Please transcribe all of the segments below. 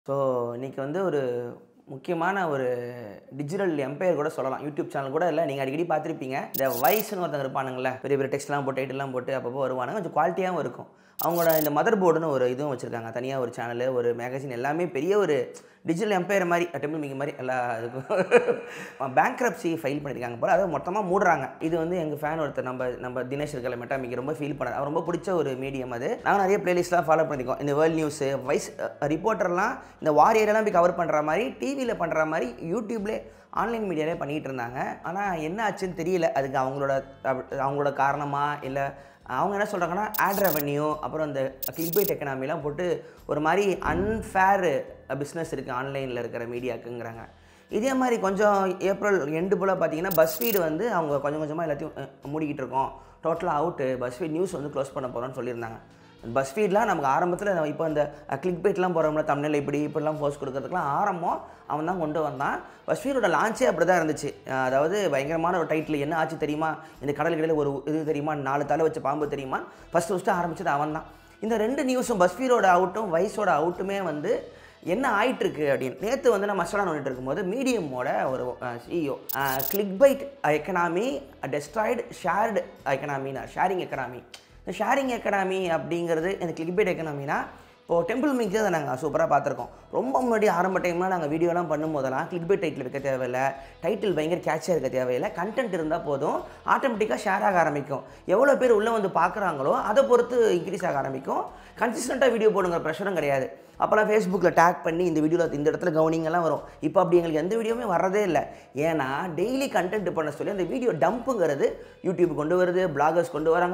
So இன்றைக்கி வந்து ஒரு முக்கியமான ஒரு டிஜிட்டல் எம்பையர் கூட சொல்லலாம் யூடியூப் சேனல் கூட இல்லை நீங்கள் அடிக்கடி பார்த்துருப்பீங்க இந்த வயசுன்னு ஒருத்தங்க இருப்பானுங்களே பெரிய பெரிய டெக்ஸ்ட்லாம் போட்டு டைட்டில்லாம் போட்டு அப்பப்போ வருவானுங்க கொஞ்சம் குவாலிட்டியாகவும் இருக்கும் அவங்களோட இந்த மதர் போர்டுன்னு ஒரு இதுவும் வச்சுருக்காங்க தனியாக ஒரு சேனல் ஒரு மேகசின் எல்லாமே பெரிய ஒரு டிஜிட்டல் எம்பையர் மாதிரி டெம்பிள் மிங்க மாதிரி எல்லா இதுக்கும் பேங்க்ரப்சி ஃபைல் பண்ணியிருக்காங்க போல அதை மொத்தமாக மூடுறாங்க இது வந்து எங்கள் ஃபேன் ஒருத்தர் நம்ம நம்ம தினேஷ் இருக்கல மெட்டாமிக்கு ரொம்ப ஃபீல் பண்ணார் அவர் ரொம்ப பிடிச்ச ஒரு மீடியம் அது நாங்கள் நிறைய பிளேலிஸ்ட்லாம் ஃபாலோ பண்ணியிருக்கோம் இந்த வேர்ல்ட் நியூஸு வைஸ் ரிப்போர்ட்டர்லாம் இந்த வாரியரெல்லாம் போய் கவர் பண்ணுற மாதிரி டிவியில் பண்ணுற மாதிரி யூடியூப்லேயே ஆன்லைன் மீடியாலே பண்ணிகிட்டு இருந்தாங்க ஆனால் என்ன ஆச்சுன்னு தெரியல அதுக்கு அவங்களோட அவங்களோட காரணமாக இல்லை அவங்க என்ன சொல்கிறாங்கன்னா ஆட் ரெவன்யூ அப்புறம் இந்த கிளிக்பைட் எக்கனாமிலாம் போட்டு ஒரு மாதிரி அன்ஃபேர் பிஸ்னஸ் இருக்குது ஆன்லைனில் இருக்கிற மீடியாக்குங்கிறாங்க இதே மாதிரி கொஞ்சம் ஏப்ரல் எண்டு போல் பார்த்தீங்கன்னா பஸ்ஃபீடு வந்து அவங்க கொஞ்சம் கொஞ்சமாக எல்லாத்தையும் அஹ், மூடிக்கிட்டு இருக்கோம் டோட்டலாக அவுட்டு பஸ்ஃபீட் நியூஸ் வந்து க்ளோஸ் பண்ண போகிறோம்னு சொல்லியிருந்தாங்க பஸ்ஃபீட்லாம் நமக்கு ஆரம்பத்தில் இப்போ இந்த கிளிக் பைட்லாம் போகிறோம்ல தமிழில் இப்படி இப்படிலாம் போஸ்ட் கொடுக்கறதுக்குலாம் ஆரம்பம் அவன் தான் கொண்டு வந்தான் பஸ்ஃபீடோட லான்ச்சே அப்படி தான் இருந்துச்சு அஹ் அதாவது பயங்கரமான ஒரு டைட்டில் என்ன ஆச்சு தெரியுமா இந்த கடல் கடையில் ஒரு இது தெரியுமா நாலு தலை வச்ச பாம்பு தெரியுமா ஃபஸ்ட்டு ஃபஸ்ட்டு ஆரம்பிச்சது அவன் தான் இந்த ரெண்டு நியூஸும் பஸ்ஃபீரோட அவுட்டும் வயசோட அவுட்டுமே வந்து என்ன ஆயிட்டு இருக்கு அப்படின்னு நேற்று வந்து நான் மசாலா நோண்டிட்டு இருக்கும்போது மீடியமோட ஒரு CEO click bait economy destroyed shared எக்கனாமினா ஷேரிங் எக்கனாமி இந்த ஷேரிங் எக்கனாமி அப்படிங்கிறது இந்த கிளிக் பைட் எக்கனாமினா இப்போது டெம்பிள் மிக்ஸ் அதை நாங்கள் சூப்பராக பார்த்துருக்கோம் ரொம்ப முன்னாடி ஆரம்ப டைமில் நாங்கள் வீடியோலாம் பண்ணும்போதெல்லாம் கிளிக் பை டைட்டில் இருக்க தேவையில்லை டைட்டில் பயங்கர கேட்சியாக இருக்க தேவையில்லை கண்டென்ட் இருந்தால் போதும் ஆட்டோமேட்டிக்காக ஷேர் ஆக ஆரம்பிக்கும் எவ்வளோ பேர் உள்ளே வந்து பார்க்குறாங்களோ அதை பொறுத்து இன்க்ரீஸ் ஆக ஆரம்பிக்கும் கன்சிஸ்டண்ட்டாக வீடியோ போடுங்கிற ப்ரெஷரும் கிடையாது அப்போல்லாம் ஃபேஸ்புக்கில் டேக் பண்ணி இந்த வீடியோவில் இந்த இடத்துல கவுனிங்கெல்லாம் வரும் இப்போ அப்படி எங்களுக்கு எந்த வீடியோவுமே வரதே இல்லை ஏன்னா டெய்லி கண்டென்ட் பண்ண சொல்லி அந்த வீடியோ டம்ப்புங்கிறது யூடியூப் கொண்டு வருது பிளாகர்ஸ் கொண்டு வராங்க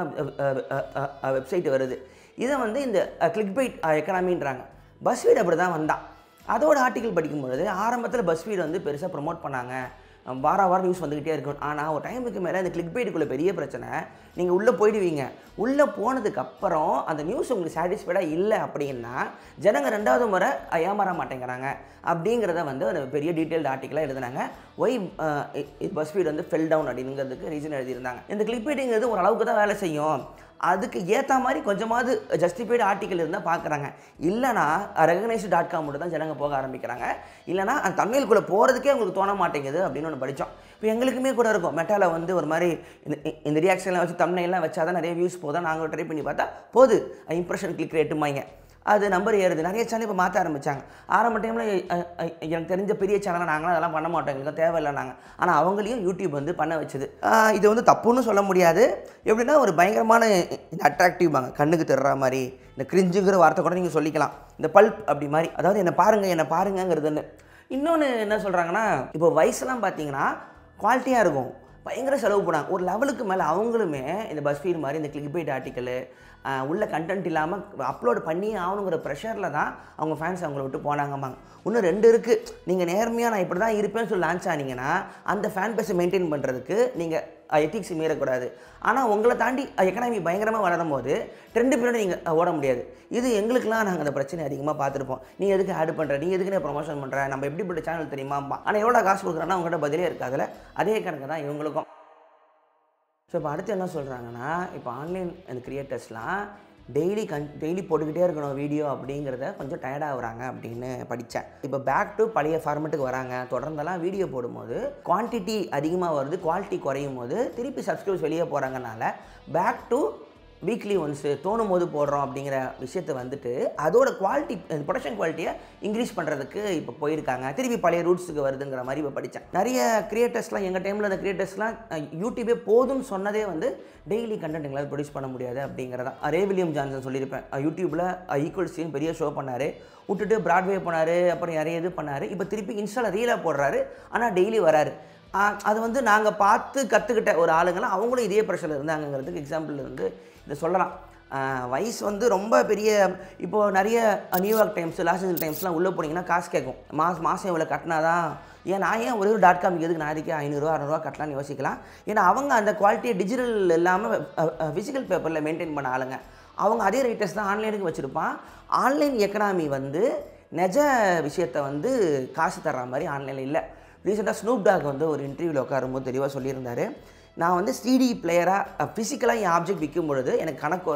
வெப்சைட் வருது இதை வந்து இந்த கிளிக் பைட் எக்கனாமின்றாங்க பஸ்வீட் அப்படி தான் வந்தான் அதோட ஆர்டிக்கல் படிக்கும்பொழுது ஆரம்பத்தில் பஸ்வீட் வந்து பெருசாக ப்ரொமோட் பண்ணாங்க வார வாரம் நியூஸ் வந்துக்கிட்டே இருக்கும் ஆனால் ஒரு டைமுக்கு மேலே இந்த கிளிக் பைட்டுக்குள்ளே பெரிய பிரச்சனை நீங்கள் உள்ளே போயிடுவீங்க உள்ளே போனதுக்கு அப்புறம் அந்த நியூஸ் உங்களுக்கு சாட்டிஸ்ஃபைடாக இல்லை அப்படின்னா ஜனங்க ரெண்டாவது முறை ஏமாற மாட்டேங்கிறாங்க அப்படிங்கிறத வந்து ஒரு பெரிய டீட்டெயில்டு ஆர்டிக்கலாக எழுதினாங்க ஒய் பஸ் ஃபீட் வந்து ஃபெல் டவுன் அப்படிங்கிறதுக்கு ரீசன் எழுதியிருந்தாங்க இந்த கிளிக் பைட்டுங்கிறது ஒரு அளவுக்கு தான் வேலை செய்யும் அதுக்கு ஏற்ற மாதிரி கொஞ்சமாவது ஜஸ்டிஃபைடு ஆர்டிக்கல் இருந்தால் பார்க்குறாங்க இல்லைனா ரெகனைஸ்டு டாட் காம் மட்டும் தான் ஜனங்க போக ஆரம்பிக்கிறாங்க இல்லைனா அந்த தமிழுக்குள்ளே போகிறதுக்கே உங்களுக்கு தோண மாட்டேங்குது அப்படின்னு ஒன்று படித்தோம் இப்போ எங்களுக்குமே கூட இருக்கும் மெட்டாவில் வந்து ஒரு மாதிரி இந்த இந்த ரியாக்ஷன்லாம் வச்சு தமிழ்லாம் வச்சா தான் நிறைய வியூஸ் போதும் நாங்கள் ட்ரை பண்ணி பார்த்தா போது இம்ப்ரெஷன் கிளிக் ரேட்டுமாங்க அது நம்பர் ஏறுது நிறைய சேனல் இப்போ மாற்ற ஆரம்பித்தாங்க ஆரம்ப டைமில் எனக்கு தெரிஞ்ச பெரிய சேனலாக நாங்களாம் அதெல்லாம் பண்ண மாட்டோம் எங்களுக்கு தேவையில்லை நாங்கள் ஆனால் அவங்களையும் யூடியூப் வந்து பண்ண வச்சுது ஆஹ் இது வந்து தப்புன்னு சொல்ல முடியாது எப்படின்னா ஒரு பயங்கரமான அட்ராக்டிவ் பாங்க கண்ணுக்கு தர்ற மாதிரி இந்த கிரிஞ்சுங்கிற வார்த்தை கூட நீங்கள் சொல்லிக்கலாம் இந்த பல்ப் அப்படி மாதிரி அதாவது என்னை பாருங்கள் என்னை பாருங்கங்கிறதுன்னு இன்னொன்று என்ன சொல்கிறாங்கன்னா இப்போ வயசுலாம் பார்த்தீங்கன்னா குவாலிட்டியாக இருக்கும் பயங்கர செலவு போனாங்க ஒரு லெவலுக்கு மேலே அவங்களுமே இந்த பஸ்ஃபீட் மாதிரி இந்த கிளிக் பைட் ஆர்டிக்கலு உள்ள கண்டென்ட் இல்லாமல் அப்லோட் பண்ணி ஆகணுங்கிற ப்ரெஷரில் தான் அவங்க ஃபேன்ஸ் அவங்கள விட்டு போனாங்கம்பாங்க இன்னும் ரெண்டு இருக்குது நீங்கள் நேர்மையாக நான் இப்படி தான் இருப்பேன்னு சொல்லி லான்ச் ஆனீங்கன்னா அந்த ஃபேன் பேஸை மெயின்டைன் பண்ணுறதுக்கு நீங்கள் எத்திக்ஸ் மீறக்கூடாது ஆனால் உங்களை தாண்டி எக்கனாமி பயங்கரமாக வளரும் போது ட்ரெண்டு பின்னாடி நீங்கள் ஓட முடியாது இது எங்களுக்குலாம் நாங்கள் அந்த பிரச்சனை அதிகமாக பார்த்துருப்போம் நீ எதுக்கு ஆட் பண்ணுற நீ எதுக்கு ப்ரொமோஷன் பண்ணுற நம்ம எப்படிப்பட்ட சேனல் தெரியுமா ஆனால் எவ்வளோ காசு கொடுக்குறேன்னா உங்கள்கிட்ட பதிலே இருக்காதுல அதே கணக்கு தான் இவங்களுக்கும் ஸோ இப்போ அடுத்து என்ன சொல்கிறாங்கன்னா இப்போ ஆன்லைன் அந்த கிரியேட்டர்ஸ்லாம் டெய்லி கன் டெய்லி போட்டுக்கிட்டே இருக்கணும் வீடியோ அப்படிங்கிறத கொஞ்சம் டயர்டாகிறாங்க அப்படின்னு படித்தேன் இப்போ பேக் டு பழைய ஃபார்மெட்டுக்கு வராங்க தொடர்ந்தெல்லாம் வீடியோ போடும்போது குவான்டிட்டி அதிகமாக வருது குவாலிட்டி குறையும் போது திருப்பி சப்ஸ்கிரைப்ஸ் வெளியே போகிறாங்கனால பேக் டு வீக்லி ஒன்ஸு தோணும் போது போடுறோம் அப்படிங்கிற விஷயத்தை வந்துட்டு அதோட குவாலிட்டி ப்ரொடக்ஷன் குவாலிட்டியை இன்க்ரீஸ் பண்ணுறதுக்கு இப்போ போயிருக்காங்க திருப்பி பழைய ரூட்ஸுக்கு வருதுங்கிற மாதிரி இப்போ படித்தேன் நிறைய கிரியேட்டர்ஸ்லாம் எங்கள் டைமில் அந்த கிரியேட்டர்ஸ்லாம் யூடியூபே போதும்னு சொன்னதே வந்து டெய்லி கண்டென்ட் எங்களால் ப்ரொடியூஸ் பண்ண முடியாது அப்படிங்கிறதா ரே வில்லியம் ஜான்சன் சொல்லியிருப்பேன் யூடியூப்பில் ஈக்குவல் சீன் பெரிய ஷோ பண்ணார் விட்டுட்டு பிராட்வே போனார் அப்புறம் நிறைய இது பண்ணார் இப்போ திருப்பி இன்ஸ்டாவில் ரீலாக போடுறாரு ஆனால் டெய்லி வராரு ஆஹ் அது வந்து நாங்கள் பார்த்து கற்றுக்கிட்ட ஒரு ஆளுங்களாம் அவங்களும் இதே ப்ரெஷரில் இருந்தாங்கங்கிறதுக்கு எக்ஸாம்பிள் வந்து இதை சொல்லலாம் ஆஹ் வயசு வந்து ரொம்ப பெரிய இப்போது நிறைய நியூயார்க் டைம்ஸ் லாஸ் ஏஞ்சல் டைம்ஸ்லாம் உள்ளே போனீங்கன்னா காசு கேட்கும் மாதம் மாதம் இவ்வளோ கட்டினா தான் ஏன் நான் ஏன் ஒரே ஒரு டாட் காம் எதுக்கு நான் அதுக்கே ஐநூறுரூவா அறநூறுவா கட்டலாம்னு யோசிக்கலாம் ஏன்னா அவங்க அந்த குவாலிட்டியை டிஜிட்டல் இல்லாமல் ஃபிசிக்கல் பேப்பரில் மெயின்டைன் பண்ண ஆளுங்க அவங்க அதே ரைட்டர்ஸ் தான் ஆன்லைனுக்கு வச்சுருப்பான் ஆன்லைன் எக்கனாமி வந்து நிஜ விஷயத்தை வந்து காசு தர்ற மாதிரி ஆன்லைனில் இல்லை ரீசெண்டாக ஸ்னூப் டாக் வந்து ஒரு இன்டர்வியூவில் உட்காரும்போது தெளிவாக சொல்லியிருந்தாரு நான் வந்து சிடி பிளேயராக ஃபிசிக்கலாக என் ஆப்ஜெக்ட் விற்கும் பொழுது எனக்கு கணக்கு வரும்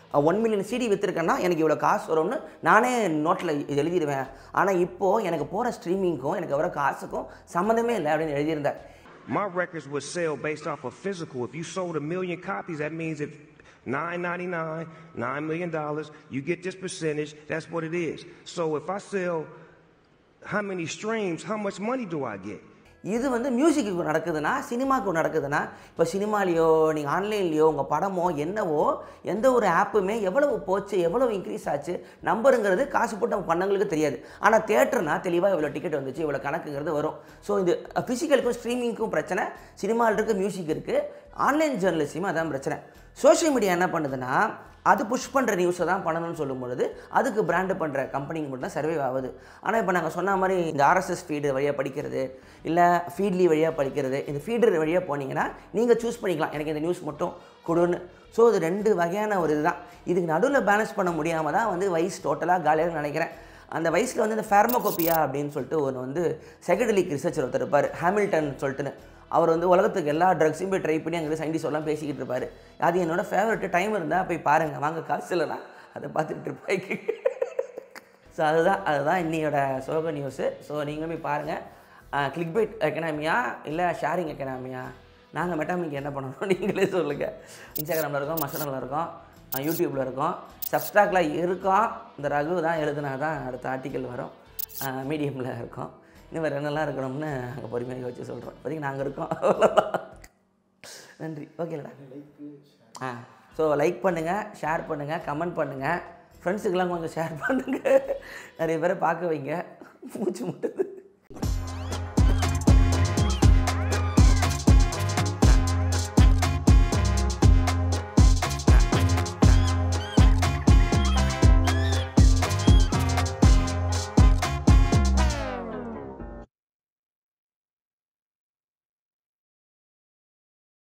ஒன் மில்லியன் சிடி விற்றுருக்கேன்னா எனக்கு இவ்வளோ காசு வரும்னு நானே நோட்டில் இது எழுதிடுவேன் ஆனால் இப்போது எனக்கு போகிற ஸ்ட்ரீமிங்க்கும் எனக்கு வர காசுக்கும் சம்மந்தமே இல்லை அப்படின்னு எழுதியிருந்தார் My records would sell based off of physical. If you sold a million copies, that means if 999, $9 million, you get this percentage, that's what it is. So if I sell how many streams, how much money do I get? இது வந்து மியூசிக்கு நடக்குதுன்னா சினிமாவுக்கு நடக்குதுன்னா இப்போ சினிமாலேயோ நீங்கள் ஆன்லைன்லேயோ உங்கள் படமோ என்னவோ எந்த ஒரு ஆப்புமே எவ்வளவு போச்சு எவ்வளவு இன்க்ரீஸ் ஆச்சு நம்பருங்கிறது காசு போட்டு நம்ம பண்ணவங்களுக்கு தெரியாது ஆனால் தேட்டர்னா தெளிவாக இவ்வளோ டிக்கெட் வந்துச்சு இவ்வளோ கணக்குங்கிறது வரும் ஸோ இது ஃபிசிக்கலுக்கும் ஸ்ட்ரீமிங்க்கும் பிரச்சனை சினிமாவில் இருக்குது மியூசிக் இருக்குது ஆன்லைன் ஜேர்னலிசமும் அதான் பிரச்சனை சோஷியல் மீடியா என்ன பண்ணுதுன்னா அது புஷ் பண்ணுற நியூஸை தான் பண்ணணும்னு சொல்லும் பொழுது அதுக்கு பிராண்டு பண்ணுற கம்பெனிக்கு மட்டும் தான் சர்வே ஆகுது ஆனால் இப்போ நாங்கள் சொன்ன மாதிரி இந்த ஆர்எஸ்எஸ் ஃபீடு வழியாக படிக்கிறது இல்லை ஃபீட்லி வழியாக படிக்கிறது இந்த ஃபீடர் வழியாக போனீங்கன்னா நீங்கள் சூஸ் பண்ணிக்கலாம் எனக்கு இந்த நியூஸ் மட்டும் கொடுன்னு ஸோ இது ரெண்டு வகையான ஒரு இதுதான் இதுக்கு நடுவில் பேலன்ஸ் பண்ண முடியாமல் தான் வந்து வயசு டோட்டலாக காலியாக நினைக்கிறேன் அந்த வயசில் வந்து இந்த ஃபேர்மோகோப்பியா அப்படின்னு சொல்லிட்டு ஒன்று வந்து செகடலிக் ரிசர்ச்சர் ஒருத்தர் இருப்பார் ஹாமில்டன் சொல்லிட்டுன்னு அவர் வந்து உலகத்துக்கு எல்லா ட்ரக்ஸையும் போய் ட்ரை பண்ணி அங்கே சயின்டிஸ்ட் எல்லாம் பேசிக்கிட்டு இருப்பார் அது என்னோட ஃபேவரட் டைம் இருந்தால் போய் பாருங்கள் வாங்க காசு இல்லைனா அதை பார்த்துட்டு இருப்பாய்க்கு ஸோ அதுதான் அதுதான் இன்னையோட சோக நியூஸு ஸோ நீங்களும் போய் பாருங்கள் கிளிக் பைட் எக்கனாமியா இல்லை ஷேரிங் எக்கனாமியா நாங்கள் மெட்டாமிக்கு என்ன பண்ணணும் நீங்களே சொல்லுங்கள் இன்ஸ்டாகிராமில் இருக்கோம் மசனில் இருக்கோம் யூடியூப்பில் இருக்கோம் சப்ஸ்டாக்ல இருக்கோம் இந்த ரகு தான் எழுதுனா தான் அடுத்த ஆர்டிக்கல் வரும் மீடியமில் இருக்கோம் இன்னும் வேறு என்னெல்லாம் இருக்கணும்னு அங்கே பொறுமையாக யோசிச்சு சொல்கிறோம் இப்போதைக்கு நாங்கள் இருக்கோம் நன்றி ஓகேலடா ஆ ஸோ லைக் பண்ணுங்கள் ஷேர் பண்ணுங்கள் கமெண்ட் பண்ணுங்கள் ஃப்ரெண்ட்ஸுக்கெல்லாம் கொஞ்சம் ஷேர் பண்ணுங்கள் நிறைய பேரை பார்க்க வைங்க மூச்சு முட்டுது